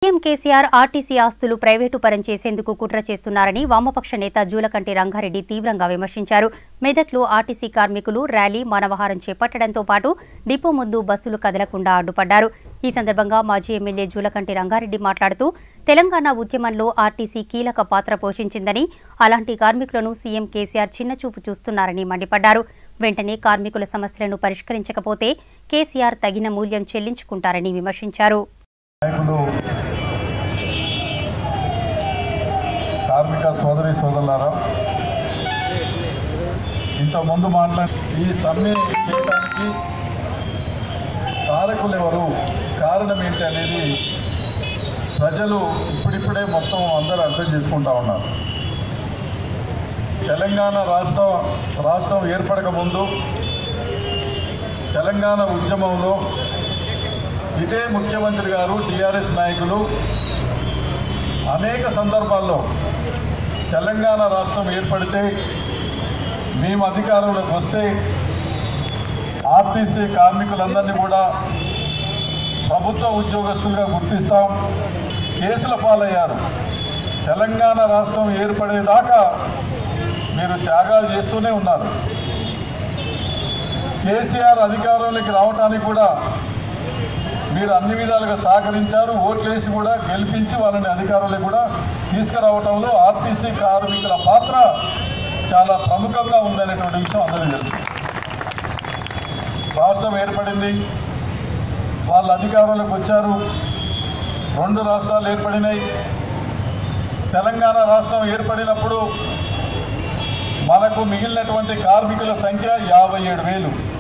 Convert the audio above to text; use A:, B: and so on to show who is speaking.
A: CM KCR RTC ఆస్తులు private పరం చేసేందుకు కుట్ర చేస్తున్నారని వామపక్ష నేత జూలకంటి రంగారెడ్డి తీవ్రంగా విమర్శించారు మెదక్లో ఆర్టీసీ కార్మికులు ర్యాలీ మానవహారం చేపట్టడంతో పాటు డిపో ముందు బస్సులు కదలకుండా అడ్డుపడ్డారు ఈ సందర్భంగా మాజీ ఎమ్మెల్యే జూలకంటి రంగారెడ్డి మాట్లాడుతూ తెలంగాణ ఉద్యమంలో ఆర్టీసీ కీలక పాత్ర పోషించిందని అలాంటి కార్మికులను సీఎం కేసీఆర్ చిన్నచూపు చూస్తున్నారని మండిపడ్డారు వెంటనే కార్మికుల సమస్యలను పరిష్కరించకపోతే కేసీఆర్ తగిన మూల్యం చెల్లించుకుంటారని విమర్శించారు
B: నాయకులు కార్మిక సోదరి సోదరులారా ఇంతకుముందు మాట్లాడి ఈ సమ్మె చేయడానికి కారకులు ఎవరు కారణం ఏంటి అనేది ప్రజలు ఇప్పుడిప్పుడే మొత్తం అందరూ అర్థం చేసుకుంటా ఉన్నారు తెలంగాణ రాష్ట్రం రాష్ట్రం ఏర్పడక ముందు తెలంగాణ ఉద్యమంలో ఇదే ముఖ్యమంత్రి గారు టీఆర్ఎస్ నాయకులు అనేక సందర్భాల్లో తెలంగాణ రాష్ట్రం ఏర్పడితే మేము అధికారంలోకి వస్తే ఆర్టీసీ కార్మికులందరినీ కూడా ప్రభుత్వ ఉద్యోగస్తులుగా గుర్తిస్తాం కేసుల పాలయ్యారు తెలంగాణ రాష్ట్రం ఏర్పడేదాకా మీరు త్యాగాలు చేస్తూనే ఉన్నారు కేసీఆర్ అధికారంలోకి రావడానికి కూడా మీరు అన్ని విధాలుగా సహకరించారు ఓట్లేసి కూడా గెలిపించి వాళ్ళని అధికారంలో కూడా తీసుకురావడంలో ఆర్టీసీ కార్మికుల పాత్ర చాలా ప్రముఖంగా ఉందనేటువంటి విషయం అందరికీ తెలుసు రాష్ట్రం ఏర్పడింది వాళ్ళు అధికారంలోకి వచ్చారు రెండు రాష్ట్రాలు ఏర్పడినాయి తెలంగాణ రాష్ట్రం ఏర్పడినప్పుడు మనకు మిగిలినటువంటి కార్మికుల సంఖ్య యాభై ఏడు వేలు